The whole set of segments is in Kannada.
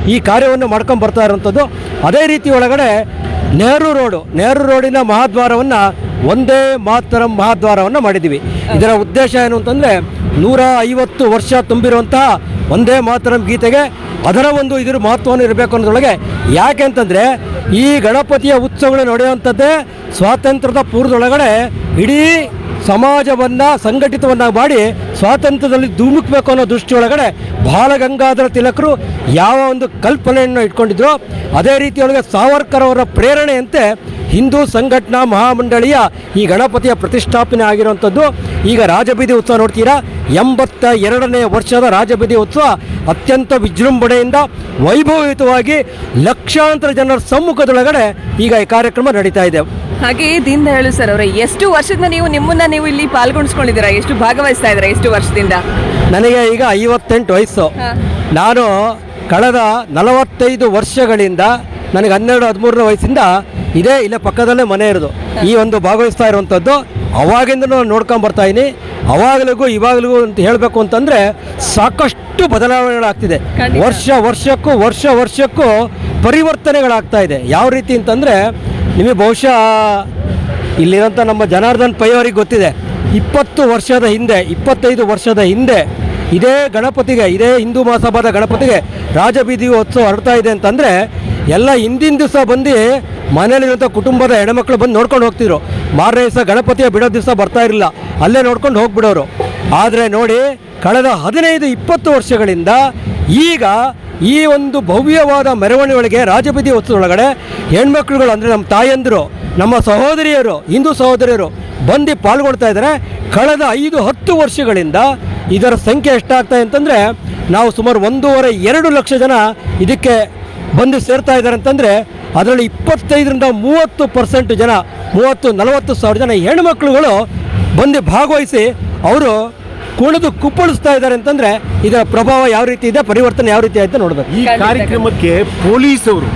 ಈ ಕಾರ್ಯವನ್ನು ಮಾಡ್ಕೊಂಡು ಬರ್ತಾ ಇರೋಂಥದ್ದು ಅದೇ ರೀತಿ ಒಳಗಡೆ ನೆಹರು ರೋಡು ನೆಹರು ರೋಡಿನ ಮಹಾದ್ವಾರವನ್ನು ಒಂದೇ ಮಾತರಂ ಮಹಾದ್ವಾರವನ್ನು ಮಾಡಿದ್ದೀವಿ ಇದರ ಉದ್ದೇಶ ಏನು ಅಂತಂದರೆ ನೂರ ಐವತ್ತು ವರ್ಷ ತುಂಬಿರುವಂತಹ ಒಂದೇ ಮಾತರಂ ಗೀತೆಗೆ ಅದರ ಒಂದು ಇದ್ರ ಮಹತ್ವವನ್ನು ಇರಬೇಕು ಅನ್ನೋದ್ರೊಳಗೆ ಯಾಕೆ ಅಂತಂದರೆ ಈ ಗಣಪತಿಯ ಉತ್ಸವಗಳು ನಡೆಯುವಂಥದ್ದೇ ಸ್ವಾತಂತ್ರ್ಯದ ಪೂರ್ವದೊಳಗಡೆ ಇಡೀ ಸಮಾಜವನ್ನು ಸಂಘಟಿತವನ್ನಾಗಿ ಮಾಡಿ ಸ್ವಾತಂತ್ರ್ಯದಲ್ಲಿ ಧುಮುಕ್ಬೇಕು ಅನ್ನೋ ದೃಷ್ಟಿಯೊಳಗಡೆ ಬಾಲಗಂಗಾಧರ ತಿಲಕರು ಯಾವ ಒಂದು ಕಲ್ಪನೆಯನ್ನು ಇಟ್ಕೊಂಡಿದ್ರು ಅದೇ ರೀತಿಯೊಳಗೆ ಸಾವರ್ಕರ್ ಅವರ ಪ್ರೇರಣೆಯಂತೆ ಹಿಂದೂ ಸಂಘಟನಾ ಮಹಾಮಂಡಳಿಯ ಈ ಗಣಪತಿಯ ಪ್ರತಿಷ್ಠಾಪನೆ ಆಗಿರುವಂಥದ್ದು ಈಗ ರಾಜಬೀದಿ ಉತ್ಸವ ನೋಡ್ತೀರಾ ಎಂಬತ್ತ ಎರಡನೇ ವರ್ಷದ ರಾಜಬೀದಿ ಉತ್ಸವ ಅತ್ಯಂತ ವಿಜೃಂಭಣೆಯಿಂದ ವೈಭವಯುತವಾಗಿ ಲಕ್ಷಾಂತರ ಜನರ ಸಮ್ಮುಖದೊಳಗಡೆ ಈಗ ಈ ಕಾರ್ಯಕ್ರಮ ನಡೀತಾ ಇದೆ ಹಾಗೆ ದೀನ್ ದಯಾಳು ಸರ್ ಅವರೇ ಎಷ್ಟು ವರ್ಷದಿಂದ ನೀವು ನಿಮ್ಮನ್ನ ನೀವು ಇಲ್ಲಿ ಪಾಲ್ಗೊಂಡಿಸ್ಕೊಂಡಿದ್ದೀರಾ ಎಷ್ಟು ಭಾಗವಹಿಸ್ತಾ ಇದ್ದೀರಾ ಎಷ್ಟು ವರ್ಷದಿಂದ ನನಗೆ ಈಗ ಐವತ್ತೆಂಟು ವಯಸ್ಸು ನಾನು ಕಳೆದ ನಲವತ್ತೈದು ವರ್ಷಗಳಿಂದ ನನಗೆ ಹನ್ನೆರಡು ಹದಿಮೂರನೇ ವಯಸ್ಸಿಂದ ಇದೇ ಇಲ್ಲೇ ಪಕ್ಕದಲ್ಲೇ ಮನೆ ಇರೋದು ಈ ಒಂದು ಭಾಗವಹಿಸ್ತಾ ಇರುವಂಥದ್ದು ಅವಾಗಿಂದ ನಾನು ನೋಡ್ಕೊಂಡು ಬರ್ತಾ ಇದ್ದೀನಿ ಅವಾಗಲಿಗೂ ಇವಾಗಲಿಗೂ ಅಂತ ಹೇಳಬೇಕು ಅಂತಂದರೆ ಸಾಕಷ್ಟು ಬದಲಾವಣೆಗಳಾಗ್ತಿದೆ ಖಂಡಿತ. ವರ್ಷ ವರ್ಷಕ್ಕೂ ವರ್ಷ ವರ್ಷಕ್ಕೂ ಪರಿವರ್ತನೆಗಳಾಗ್ತಾ ಇದೆ ಯಾವ ರೀತಿ ಅಂತಂದರೆ ನಿಮಗೆ ಬಹುಶಃ ಇಲ್ಲಿರೋಂಥ ನಮ್ಮ ಜನಾರ್ದನ್ ಪೈ ಅವರಿಗೆ ಗೊತ್ತಿದೆ ಇಪ್ಪತ್ತು ವರ್ಷದ ಹಿಂದೆ ಇಪ್ಪತ್ತೈದು ವರ್ಷದ ಹಿಂದೆ ಇದೇ ಗಣಪತಿಗೆ ಇದೇ ಹಿಂದೂ ಮಹಾಸಭಾದ ಗಣಪತಿಗೆ ರಾಜಬೀದಿ ಉತ್ಸವ ಹರಡ್ತಾ ಇದೆ ಅಂತಂದರೆ ಎಲ್ಲ ಹಿಂದಿನ ದಿವಸ ಬಂದು ಮನೇಲಿರುವಂಥ ಕುಟುಂಬದ ಹೆಣ್ಮಕ್ಳು ಬಂದು ನೋಡ್ಕೊಂಡು ಹೋಗ್ತಿದ್ರು ಮಾರನೇ ದಿವಸ ಗಣಪತಿಯ ಬಿಡೋ ದಿವಸ ಬರ್ತಾ ಇರಲಿಲ್ಲ ಅಲ್ಲೇ ನೋಡ್ಕೊಂಡು ಹೋಗ್ಬಿಡೋರು ಆದರೆ ನೋಡಿ ಕಳೆದ ಹದಿನೈದು ಇಪ್ಪತ್ತು ವರ್ಷಗಳಿಂದ ಈಗ ಈ ಒಂದು ಭವ್ಯವಾದ ಮೆರವಣಿಗೆ ರಾಜಬೀದಿ ಉತ್ಸವದೊಳಗಡೆ ಹೆಣ್ಮಕ್ಳುಗಳು ಅಂದರೆ ನಮ್ಮ ತಾಯಂದಿರು ನಮ್ಮ ಸಹೋದರಿಯರು ಹಿಂದೂ ಸಹೋದರಿಯರು ಬಂದು ಪಾಲ್ಗೊಳ್ತಾ ಇದ್ದಾರೆ ಕಳೆದ ಐದು ಹತ್ತು ವರ್ಷಗಳಿಂದ ಇದರ ಸಂಖ್ಯೆ ಎಷ್ಟಾಗ್ತಾ ಅಂತಂದರೆ ನಾವು ಸುಮಾರು ಒಂದೂವರೆ ಎರಡು ಲಕ್ಷ ಜನ ಇದಕ್ಕೆ ಬಂದು ಸೇರ್ತಾ ಇದ್ದಾರೆ ಅಂತಂದರೆ ಅದರಲ್ಲಿ ಇಪ್ಪತ್ತೈದರಿಂದ ಮೂವತ್ತು ಪರ್ಸೆಂಟ್ ಜನ ಮೂವತ್ತು ನಲವತ್ತು ಸಾವಿರ ಜನ ಹೆಣ್ಮಕ್ಳುಗಳು ಬಂದು ಭಾಗವಹಿಸಿ ಅವರು ಕುಣಿದು ಕುಪ್ಪಳಿಸ್ತಾ ಇದ್ದಾರೆ ಅಂತಂದರೆ ಇದರ ಪ್ರಭಾವ ಯಾವ ರೀತಿ ಇದೆ ಪರಿವರ್ತನೆ ಯಾವ ರೀತಿ ಆಯ್ತು ನೋಡಬೇಕು ಈ ಕಾರ್ಯಕ್ರಮಕ್ಕೆ ಪೊಲೀಸವರು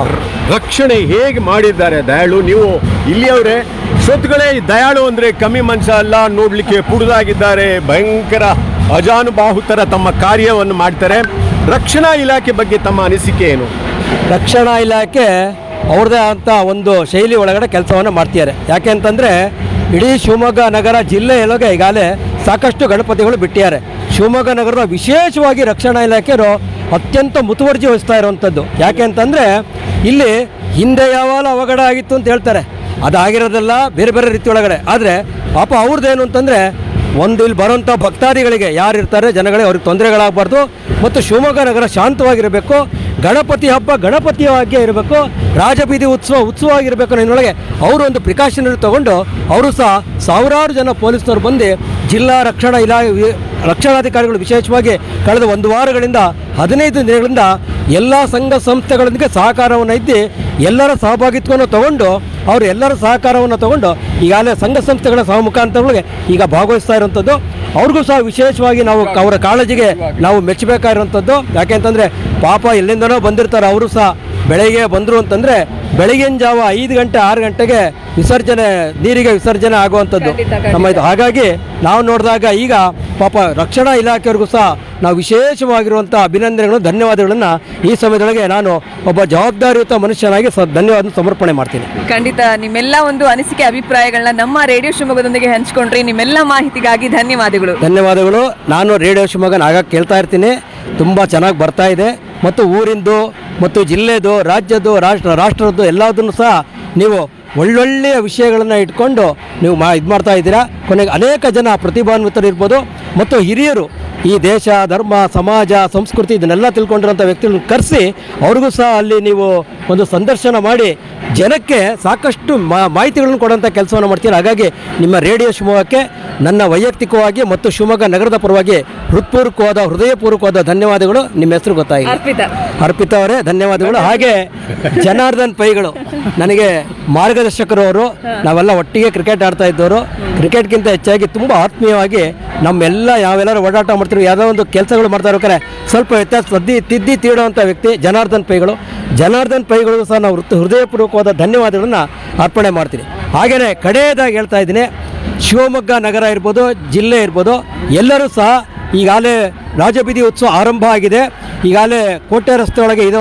ರಕ್ಷಣೆ ಹೇಗೆ ಮಾಡಿದ್ದಾರೆ ದಯಾಳು ನೀವು ಇಲ್ಲಿಯವರೇ ಶ್ರೋತೃಗಳೇ ಈ ದಯಾಳು ಅಂದ್ರೆ ಕಮ್ಮಿ ಮನುಷ್ಯ ಅಲ್ಲ ನೋಡ್ಲಿಕ್ಕೆ ಪುಡುದಾಗಿದ್ದಾರೆ ಭಯಂಕರ ಅಜಾನುಬಾಹುತರ ತಮ್ಮ ಕಾರ್ಯವನ್ನು ಮಾಡ್ತಾರೆ ರಕ್ಷಣಾ ಇಲಾಖೆ ಬಗ್ಗೆ ತಮ್ಮ ಅನಿಸಿಕೆ ಏನು ರಕ್ಷಣಾ ಇಲಾಖೆ ಅವ್ರದ್ದೇ ಅಂತ ಒಂದು ಶೈಲಿ ಒಳಗಡೆ ಕೆಲಸವನ್ನು ಮಾಡ್ತಿದ್ದಾರೆ ಯಾಕೆ ಅಂತಂದರೆ ಇಡೀ ಶಿವಮೊಗ್ಗ ನಗರ ಜಿಲ್ಲೆಯೊಳಗೆ ಈಗಾಗಲೇ ಸಾಕಷ್ಟು ಗಣಪತಿಗಳು ಬಿಟ್ಟಿದ್ದಾರೆ ಶಿವಮೊಗ್ಗ ನಗರದ ವಿಶೇಷವಾಗಿ ರಕ್ಷಣಾ ಇಲಾಖೆಯವರು ಅತ್ಯಂತ ಮುತುವರ್ಜಿ ವಹಿಸ್ತಾ ಇರುವಂಥದ್ದು ಯಾಕೆ ಅಂತಂದರೆ ಇಲ್ಲಿ ಹಿಂದೆ ಯಾವಾಗ ಅವಘಡ ಆಗಿತ್ತು ಅಂತ ಹೇಳ್ತಾರೆ ಅದಾಗಿರೋದೆಲ್ಲ ಬೇರೆ ಬೇರೆ ರೀತಿ ಒಳಗಡೆ ಆದರೆ ಪಾಪ ಅವ್ರದ್ದೇನು ಅಂತಂದರೆ ಒಂದು ಇಲ್ಲಿ ಬರುವಂಥ ಭಕ್ತಾದಿಗಳಿಗೆ ಯಾರು ಇರ್ತಾರೆ ಜನಗಳಿಗೆ ಅವ್ರಿಗೆ ತೊಂದರೆಗಳಾಗಬಾರ್ದು ಮತ್ತು ಶಿವಮೊಗ್ಗ ನಗರ ಶಾಂತವಾಗಿರಬೇಕು ಗಣಪತಿ ಹಬ್ಬ ಗಣಪತಿಯಾಗಿಯೇ ಇರಬೇಕು ರಾಜಬೀದಿ ಉತ್ಸವ ಉತ್ಸವ ಆಗಿರಬೇಕು ಅನ್ನೋದ್ರೊಳಗೆ ಅವರು ಒಂದು ಪ್ರಿಕಾಷನರಿ ತಗೊಂಡು ಅವರು ಸಹ ಸಾವಿರಾರು ಜನ ಪೊಲೀಸ್ನವ್ರು ಬಂದು ಜಿಲ್ಲಾ ರಕ್ಷಣಾ ಇಲಾ ವಿ- ರಕ್ಷಣಾಧಿಕಾರಿಗಳು ವಿಶೇಷವಾಗಿ ಕಳೆದ ಒಂದು ವಾರಗಳಿಂದ ಹದಿನೈದು ದಿನಗಳಿಂದ ಎಲ್ಲ ಸಂಘ ಸಂಸ್ಥೆಗಳೊಂದಿಗೆ ಸಹಕಾರವನ್ನು ಇದ್ದು ಎಲ್ಲರ ಸಹಭಾಗಿತ್ವವನ್ನು ತಗೊಂಡು ಅವರು ಎಲ್ಲರ ಸಹಕಾರವನ್ನು ತಗೊಂಡು ಈಗಾಗಲೇ ಸಂಘ ಸಂಸ್ಥೆಗಳ ಸಹ ಮುಖಾಂತರಗಳಿಗೆ ಈಗ ಭಾಗವಹಿಸ್ತಾ ಇರುವಂಥದ್ದು ಅವ್ರಿಗೂ ಸಹ ವಿಶೇಷವಾಗಿ ನಾವು ಅವರ ಕಾಳಜಿಗೆ ನಾವು ಮೆಚ್ಚಬೇಕಾಗಿರುವಂಥದ್ದು ಯಾಕೆಂತಂದರೆ ಪಾಪ ಎಲ್ಲಿಂದನೋ ಬಂದಿರ್ತಾರೆ ಅವರು ಸಹ ಬೆಳಗ್ಗೆ ಬಂದರು ಅಂತಂದರೆ ಬೆಳಗಿನ ಜಾವ ಐದು ಗಂಟೆ ಆರು ಗಂಟೆಗೆ ವಿಸರ್ಜನೆ ನೀರಿಗೆ ವಿಸರ್ಜನೆ ಆಗುವಂಥದ್ದು ಖಂಡಿತ, ಖಂಡಿತ. ನಮ್ಮ ಇದು ಹಾಗಾಗಿ ನಾವು ನೋಡಿದಾಗ ಈಗ ಪಾಪ ರಕ್ಷಣಾ ಇಲಾಖೆಯವ್ರಿಗೂ ಸಹ ನಾವು ವಿಶೇಷವಾಗಿರುವಂಥ ಅಭಿನಂದನೆಗಳು ಧನ್ಯವಾದಗಳನ್ನು ಈ ಸಮಯದೊಳಗೆ ನಾನು ಒಬ್ಬ ಜವಾಬ್ದಾರಿಯುತ ಮನುಷ್ಯನಾಗಿ ಸ ಧನ್ಯವಾದ ಸಮರ್ಪಣೆ ಮಾಡ್ತೀನಿ ಖಂಡಿತ ನಿಮ್ಮೆಲ್ಲ ಒಂದು ಅನಿಸಿಕೆ ಅಭಿಪ್ರಾಯಗಳನ್ನ ನಮ್ಮ ರೇಡಿಯೋ ಶಿವಮೊಗ್ಗದೊಂದಿಗೆ ಹಂಚ್ಕೊಂಡ್ರಿ ನಿಮ್ಮೆಲ್ಲ ಮಾಹಿತಿಗಾಗಿ ಧನ್ಯವಾದಗಳು ಧನ್ಯವಾದಗಳು ನಾನು ರೇಡಿಯೋ ಶಿವಮೊಗ್ಗನ ಆಗಾಗ ಕೇಳ್ತಾ ಇರ್ತೀನಿ ತುಂಬ ಚೆನ್ನಾಗಿ ಬರ್ತಾ ಇದೆ ಮತ್ತು ಊರಿಂದು ಮತ್ತು ಜಿಲ್ಲೆದು ರಾಜ್ಯದ್ದು ರಾಷ್ಟ್ರ ರಾಷ್ಟ್ರದ್ದು ಎಲ್ಲದನ್ನು ಸಹ ನೀವು ಒಳ್ಳೊಳ್ಳೆಯ ವಿಷಯಗಳನ್ನು ಇಟ್ಕೊಂಡು ನೀವು ಮಾ ಇದು ಮಾಡ್ತಾ ಇದ್ದೀರಾ ಕೊನೆಗೆ ಅನೇಕ ಜನ ಪ್ರತಿಭಾನ್ವಿತರು ಇರ್ಬೋದು ಮತ್ತು ಹಿರಿಯರು ಈ ದೇಶ ಧರ್ಮ ಸಮಾಜ ಸಂಸ್ಕೃತಿ ಇದನ್ನೆಲ್ಲ ತಿಳ್ಕೊಂಡಿರೋಂಥ ವ್ಯಕ್ತಿಗಳನ್ನ ಕರೆಸಿ ಅವ್ರಿಗೂ ಸಹ ಅಲ್ಲಿ ನೀವು ಒಂದು ಸಂದರ್ಶನ ಮಾಡಿ ಜನಕ್ಕೆ ಸಾಕಷ್ಟು ಮಾ- ಮಾಹಿತಿಗಳನ್ನು ಕೊಡುವಂಥ ಕೆಲಸವನ್ನು ಮಾಡ್ತೀರಾ ಹಾಗಾಗಿ ನಿಮ್ಮ ರೇಡಿಯೋ ಶಿವಮೊಗ್ಗಕ್ಕೆ ನನ್ನ ವೈಯಕ್ತಿಕವಾಗಿ ಮತ್ತು ಶಿವಮೊಗ್ಗ ನಗರದ ಪರವಾಗಿ ಹೃತ್ಪೂರ್ವಕವಾದ ಹೃದಯಪೂರ್ವಕವಾದ ಧನ್ಯವಾದಗಳು ನಿಮ್ಮ ಹೆಸರು ಗೊತ್ತಾಗಿದೆ ಅರ್ಪಿತಾ ಅರ್ಪಿತಾ ಅವರೇ ಧನ್ಯವಾದಗಳು ಹಾಗೆ ಜನಾರ್ದನ್ ಪೈಗಳು ನನಗೆ ಮಾರ್ಗದರ್ಶಕರು ಅವರು ನಾವೆಲ್ಲ ಒಟ್ಟಿಗೆ ಕ್ರಿಕೆಟ್ ಆಡ್ತಾ ಇದ್ದವರು ಕ್ರಿಕೆಟ್ಗಿಂತ ಹೆಚ್ಚಾಗಿ ತುಂಬ ಆತ್ಮೀಯವಾಗಿ ನಮ್ಮೆಲ್ಲ ಯಾವೆಲ್ಲರೂ ಓಡಾಟ ಮಾಡ್ತೀವಿ ಯಾವುದೋ ಒಂದು ಕೆಲಸಗಳು ಮಾಡ್ತಾ ಇರ್ಬೇಕಾರೆ ಸ್ವಲ್ಪ ವ್ಯತ್ಯಾಸ ಸದ್ದಿ ತಿದ್ದಿ ತೀಡುವಂಥ ವ್ಯಕ್ತಿ ಜನಾರ್ದನ್ ಪೈಗಳು ಜನಾರ್ದನ್ ಪೈಗಳಿಗೂ ಸಹ ನಾವು ಹೃತ್- ಹೃದಯಪೂರ್ವಕವಾದ ಧನ್ಯವಾದಗಳನ್ನು ಅರ್ಪಣೆ ಮಾಡ್ತೀನಿ ಹಾಗೆಯೇ ಕಡೆಯದಾಗಿ ಹೇಳ್ತಾ ಇದ್ದೀನಿ ಶಿವಮೊಗ್ಗ ನಗರ ಇರ್ಬೋದು ಜಿಲ್ಲೆ ಇರ್ಬೋದು ಎಲ್ಲರೂ ಸಹ ಈಗಾಗಲೇ ರಾಜಬೀದಿ ಉತ್ಸವ ಆರಂಭ ಆಗಿದೆ ಈಗಾಗಲೇ ಕೋಟೆ ರಸ್ತೆ ಒಳಗೆ ಇದು